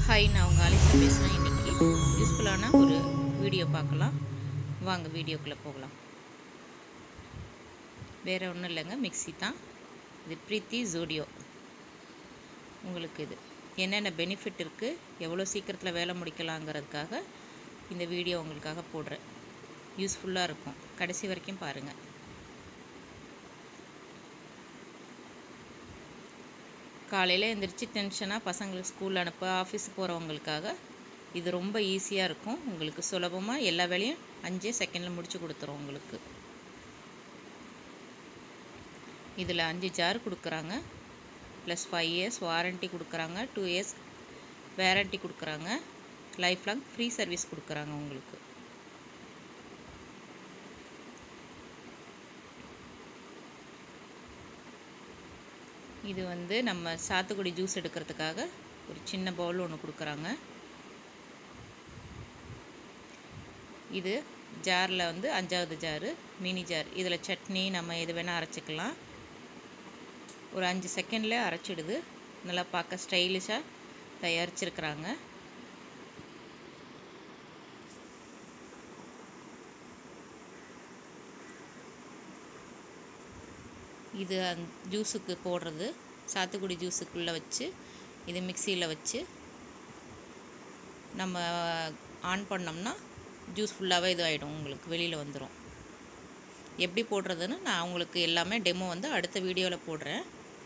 hi நான் உங்கள் ஆலிசா பேசுகிறேன் இன்றைக்கி யூஸ்ஃபுல்லான ஒரு வீடியோ பார்க்கலாம் வாங்க வீடியோக்குள்ளே போகலாம் வேறு ஒன்றும் இல்லைங்க மிக்ஸி தான் இது ப்ரீத்தி ஜூடியோ உங்களுக்கு இது என்னென்ன பெனிஃபிட் இருக்குது எவ்வளோ சீக்கிரத்தில் வேலை முடிக்கலாங்கிறதுக்காக இந்த வீடியோ உங்களுக்காக போடுறேன் யூஸ்ஃபுல்லாக இருக்கும் கடைசி வரைக்கும் பாருங்கள் காலையில் எழுந்திரிச்சு டென்ஷனாக பசங்களுக்கு ஸ்கூல் அனுப்ப ஆஃபீஸ் போகிறவங்களுக்காக இது ரொம்ப ஈஸியாக இருக்கும் உங்களுக்கு சுலபமாக எல்லா வேலையும் அஞ்சே செகண்டில் முடிச்சு கொடுத்துரும் உங்களுக்கு இதில் அஞ்சு ஜார் கொடுக்குறாங்க ப்ளஸ் ஃபைவ் இயர்ஸ் வாரண்ட்டி கொடுக்குறாங்க டூ இயர்ஸ் வேரண்ட்டி கொடுக்குறாங்க லைஃப் லாங் ஃப்ரீ சர்வீஸ் கொடுக்குறாங்க உங்களுக்கு இது வந்து நம்ம சாத்துக்குடி ஜூஸ் எடுக்கிறதுக்காக ஒரு சின்ன பவுல் ஒன்று கொடுக்குறாங்க இது ஜாரில் வந்து அஞ்சாவது ஜாரு மினி ஜார் இதில் சட்னி நம்ம எது வேணால் அரைச்சிக்கலாம் ஒரு அஞ்சு செகண்டில் அரைச்சிடுது நல்லா பார்க்க ஸ்டைலிஷாக தயாரிச்சிருக்கிறாங்க இது அந் ஜூஸுக்கு போடுறது சாத்துக்குடி ஜூஸுக்குள்ளே வச்சு இது மிக்சியில் வச்சு நம்ம ஆன் பண்ணோம்னா ஜூஸ் ஃபுல்லாகவே இது ஆகிடும் உங்களுக்கு வெளியில் வந்துடும் எப்படி போடுறதுன்னு நான் உங்களுக்கு எல்லாமே டெமோ வந்து அடுத்த வீடியோவில் போடுறேன்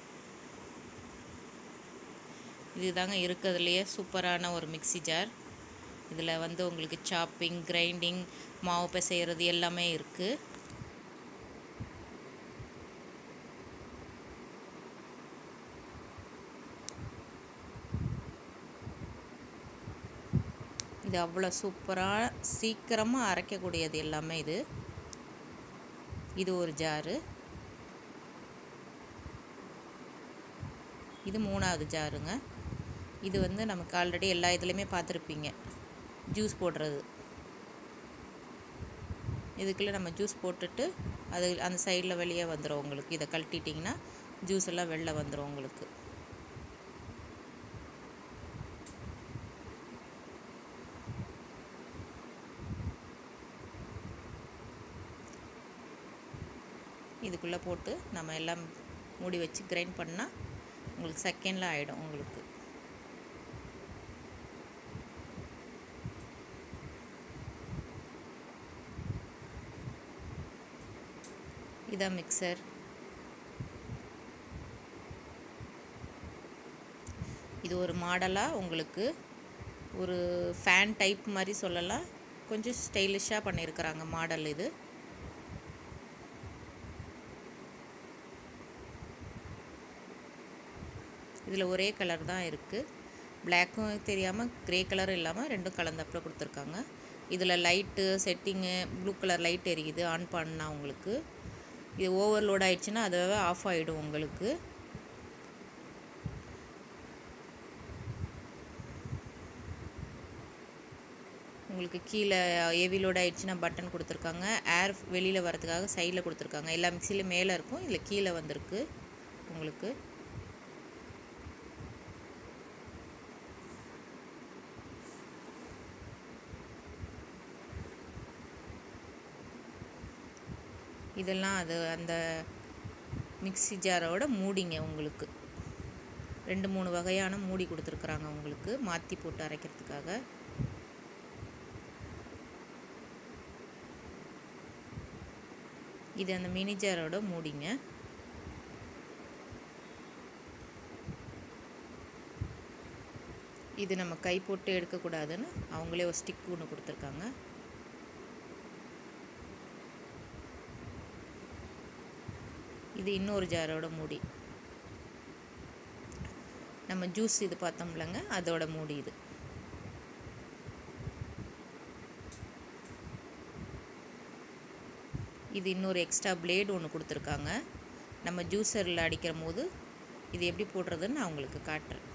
இதுதாங்க இருக்கிறதுலையே சூப்பரான ஒரு மிக்ஸி ஜார் இதில் வந்து உங்களுக்கு சாப்பிங் கிரைண்டிங் மாவு பிசைகிறது எல்லாமே இருக்குது இது அவ்வளோ சூப்பராக சீக்கிரமாக அரைக்கக்கூடியது எல்லாமே இது இது ஒரு ஜாரு இது மூணாவது ஜாருங்க இது வந்து நமக்கு ஆல்ரெடி எல்லா இதுலேயுமே பார்த்துருப்பீங்க ஜூஸ் போடுறது இதுக்குள்ளே நம்ம ஜூஸ் போட்டுட்டு அது அந்த சைடில் வெளியே வந்துடும் உங்களுக்கு இதை கழட்டிட்டிங்கன்னா ஜூஸ் எல்லாம் வெளில வந்துடும் உங்களுக்கு இதுக்குள்ளே போட்டு நம்ம எல்லாம் மூடி வச்சு கிரைண்ட் பண்ணால் உங்களுக்கு செகண்டில் ஆகிடும் உங்களுக்கு இதான் மிக்சர் இது ஒரு மாடலாக உங்களுக்கு ஒரு ஃபேன் டைப் மாதிரி சொல்லலாம் கொஞ்சம் ஸ்டைலிஷாக பண்ணியிருக்கிறாங்க மாடல் இது இதில் ஒரே கலர் தான் இருக்குது பிளாக்கும் தெரியாமல் க்ரே கலரும் இல்லாமல் ரெண்டும் கலந்தப்பில் கொடுத்துருக்காங்க இதில் light setting blue colour light எரியுது ஆன் பண்ணால் உங்களுக்கு இது ஓவர்லோட் ஆயிடுச்சுன்னா அதுவே ஆஃப் ஆகிடும் உங்களுக்கு உங்களுக்கு கீழே ஹெவி லோட் ஆயிடுச்சுன்னா பட்டன் கொடுத்துருக்காங்க ஏர் வெளியில் வரதுக்காக சைடில் கொடுத்துருக்காங்க எல்லா மிக்சிலையும் மேலே இருக்கும் இதில் கீழே வந்திருக்கு உங்களுக்கு இதெல்லாம் அது அந்த மிக்ஸி ஜாரோட மூடிங்க உங்களுக்கு ரெண்டு மூணு வகையான மூடி கொடுத்துருக்குறாங்க உங்களுக்கு மாற்றி போட்டு அரைக்கிறதுக்காக இது அந்த மினி ஜாரோட மூடிங்க இது நம்ம கை போட்டு எடுக்கக்கூடாதுன்னு அவங்களே ஒரு ஸ்டிக் ஒன்று கொடுத்துருக்காங்க இது இன்னொரு ஜாரோட மூடி நம்ம ஜூஸ் இது பார்த்தோம்லங்க அதோட மூடி இது இது இன்னொரு எக்ஸ்ட்ரா பிளேடு ஒன்று கொடுத்துருக்காங்க நம்ம ஜூஸரில் அடிக்கிற போது இது எப்படி போடுறதுன்னு நான் உங்களுக்கு காட்டுறேன்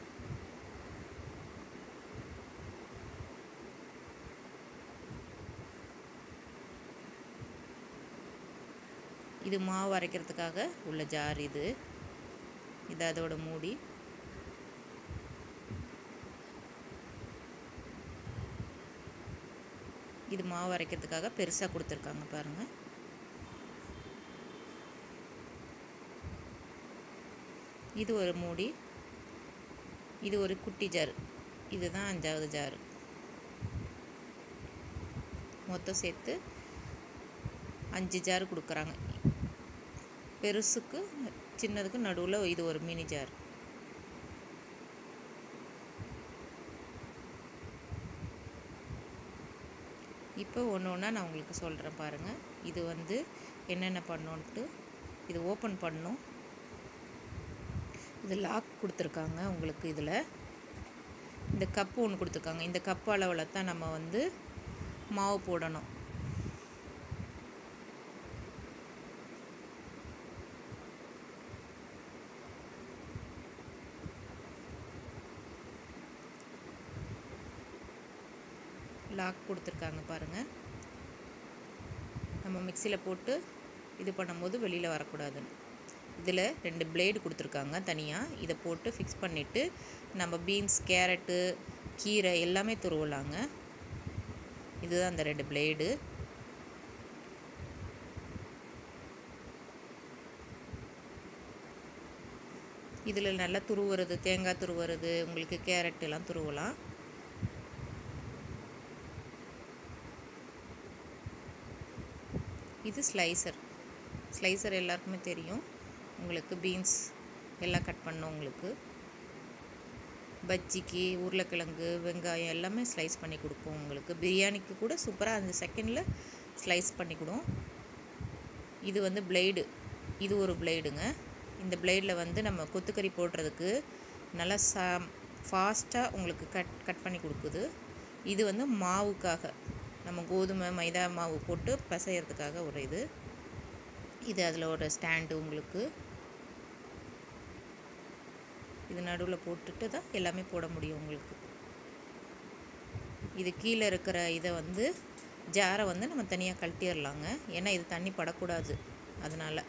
இது மாவு அரைக்கிறதுக்காக உள்ள ஜார் இது இது அதோட மூடி இது மாவு அரைக்கிறதுக்காக பெருசாக கொடுத்துருக்காங்க பாருங்கள் இது ஒரு மூடி இது ஒரு குட்டி ஜார் இதுதான் அஞ்சாவது ஜார் மொத்தம் சேர்த்து அஞ்சு ஜார் கொடுக்குறாங்க பெருசுக்கு சின்னதுக்கு நடுவில் இது ஒரு மினி ஜார் இப்போ ஒன்று ஒன்றா நான் உங்களுக்கு சொல்கிறேன் பாருங்கள் இது வந்து என்னென்ன பண்ணோன்ட்டு இது ஓப்பன் பண்ணும் இது லாக் கொடுத்துருக்காங்க உங்களுக்கு இதில் இந்த கப்பு ஒன்று கொடுத்துருக்காங்க இந்த கப்பு அளவில் தான் நம்ம வந்து மாவு போடணும் லாக் கொடுத்துருக்காங்க பாருங்கள் நம்ம மிக்சியில் போட்டு இது பண்ணும்போது வெளியில் வரக்கூடாதுன்னு இதில் ரெண்டு பிளேடு கொடுத்துருக்காங்க தனியாக இதை போட்டு ஃபிக்ஸ் பண்ணிவிட்டு நம்ம பீன்ஸ் கேரட்டு கீரை எல்லாமே துருவலாங்க இதுதான் அந்த ரெண்டு பிளேடு இதில் நல்லா துருவுறது தேங்காய் துருவுறது உங்களுக்கு கேரட் எல்லாம் துருவலாம் இது ஸ்லைசர் ஸ்லைசர் எல்லாருக்குமே தெரியும் உங்களுக்கு பீன்ஸ் எல்லாம் கட் பண்ணோம் உங்களுக்கு பஜ்ஜிக்கு உருளைக்கிழங்கு வெங்காயம் எல்லாமே ஸ்லைஸ் பண்ணி கொடுக்கும் உங்களுக்கு பிரியாணிக்கு கூட சூப்பராக அந்த செகண்டில் ஸ்லைஸ் பண்ணி கொடும் இது வந்து பிளேடு இது ஒரு பிளேடுங்க இந்த பிளேடில் வந்து நம்ம கொத்துக்கறி போடுறதுக்கு நல்லா சா ஃபாஸ்ட்டாக உங்களுக்கு கட் கட் பண்ணி கொடுக்குது இது வந்து மாவுக்காக நம்ம கோதுமை மைதா மாவு போட்டு பிசையறதுக்காக ஒரு இது இது அதில் ஒரு ஸ்டாண்டு உங்களுக்கு இது நடுவில் போட்டுட்டு தான் எல்லாமே போட முடியும் உங்களுக்கு இது கீழே இருக்கிற இதை வந்து ஜாரை வந்து நம்ம தனியாக கழட்டிடலாங்க ஏன்னா இது தண்ணி படக்கூடாது அதனால்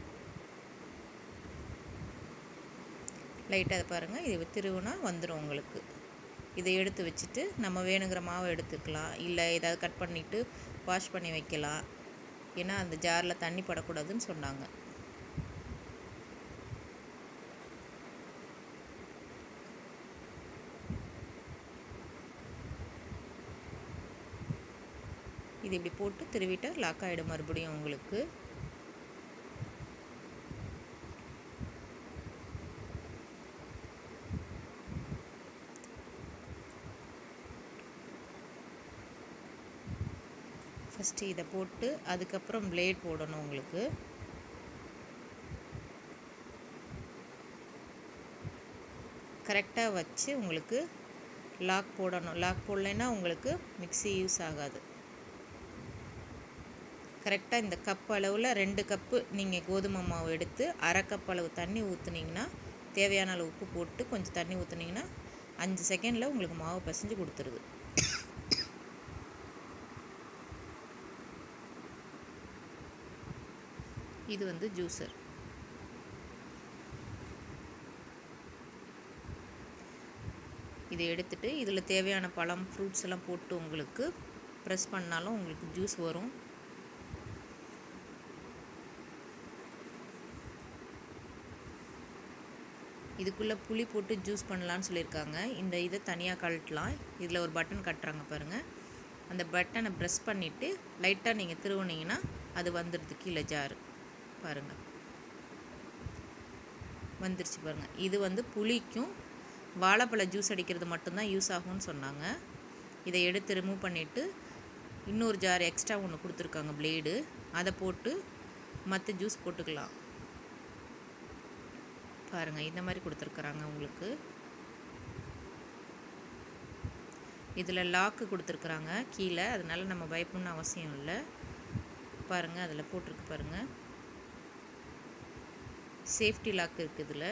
லைட்டாக பாருங்கள் இது திருவுனா வந்துடும் உங்களுக்கு இதை எடுத்து வச்சுட்டு நம்ம வேணுங்கிற மாவை எடுத்துக்கலாம் இல்லை ஏதாவது கட் பண்ணிவிட்டு வாஷ் பண்ணி வைக்கலாம் ஏன்னா அந்த ஜாரில் தண்ணி படக்கூடாதுன்னு சொன்னாங்க இது இப்படி போட்டு திருவிட்டா லாக் ஆகிடும் மறுபடியும் உங்களுக்கு ஃபஸ்ட்டு இதை போட்டு அதுக்கப்புறம் பிளேட் போடணும் உங்களுக்கு கரெக்டாக வச்சு உங்களுக்கு லாக் போடணும் லாக் போடலைன்னா உங்களுக்கு மிக்ஸி யூஸ் ஆகாது கரெக்டாக இந்த கப் அளவில் ரெண்டு கப்பு நீங்கள் கோதுமை மாவு எடுத்து அரை கப் அளவு தண்ணி ஊற்றுனீங்கன்னா தேவையான அளவு உப்பு போட்டு கொஞ்சம் தண்ணி ஊற்றுனீங்கன்னா அஞ்சு செகண்டில் உங்களுக்கு மாவு பிசைஞ்சு கொடுத்துருது இது வந்து ஜூஸர் இதை எடுத்துட்டு இதில் தேவையான பழம் ஃப்ரூட்ஸ் எல்லாம் போட்டு உங்களுக்கு ப்ரெஸ் பண்ணாலும் உங்களுக்கு ஜூஸ் வரும் இதுக்குள்ளே புளி போட்டு ஜூஸ் பண்ணலான்னு சொல்லியிருக்காங்க இந்த இதை தனியாக கழட்டலாம் இதில் ஒரு பட்டன் கட்டுறாங்க பாருங்கள் அந்த பட்டனை ப்ரெஸ் பண்ணிவிட்டு லைட்டாக நீங்கள் திருவுனீங்கன்னா அது வந்துடுது கீழே ஜாரு பாருங்கள் வந்துருச்சு பாருங்கள் இது வந்து புளிக்கும் வாழைப்பழ ஜூஸ் அடிக்கிறது மட்டும்தான் யூஸ் ஆகும்னு சொன்னாங்க இதை எடுத்து ரிமூவ் பண்ணிவிட்டு இன்னொரு ஜார் எக்ஸ்ட்ரா ஒன்று கொடுத்துருக்காங்க பிளேடு அதை போட்டு மற்ற ஜூஸ் போட்டுக்கலாம் பாருங்கள் இந்த மாதிரி கொடுத்துருக்குறாங்க உங்களுக்கு இதில் லாக்கு கொடுத்துருக்குறாங்க கீழே அதனால நம்ம பயப்படணும்னு அவசியம் இல்லை பாருங்கள் அதில் போட்டிருக்கு பாருங்கள் சேஃப்டி லாக் இருக்குது இதில்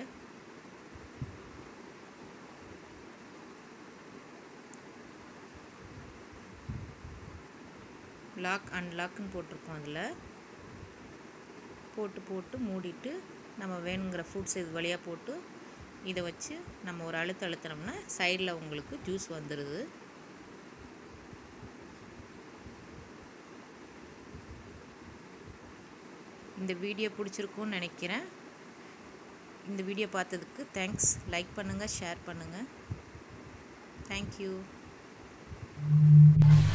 லாக் அன்லாக்னு போட்டிருக்கோம் அதில் போட்டு போட்டு மூடிட்டு நம்ம வேணுங்கிற ஃப்ரூட்ஸ் இது வழியாக போட்டு இதை வச்சு நம்ம ஒரு அழுத்த அழுத்தினோம்னா சைடில் உங்களுக்கு ஜூஸ் வந்துடுது இந்த வீடியோ பிடிச்சிருக்குன்னு நினைக்கிறேன் இந்த வீடியோ பார்த்ததுக்கு தேங்க்ஸ் லைக் பண்ணுங்கள் ஷேர் பண்ணுங்கள் தேங்க்யூ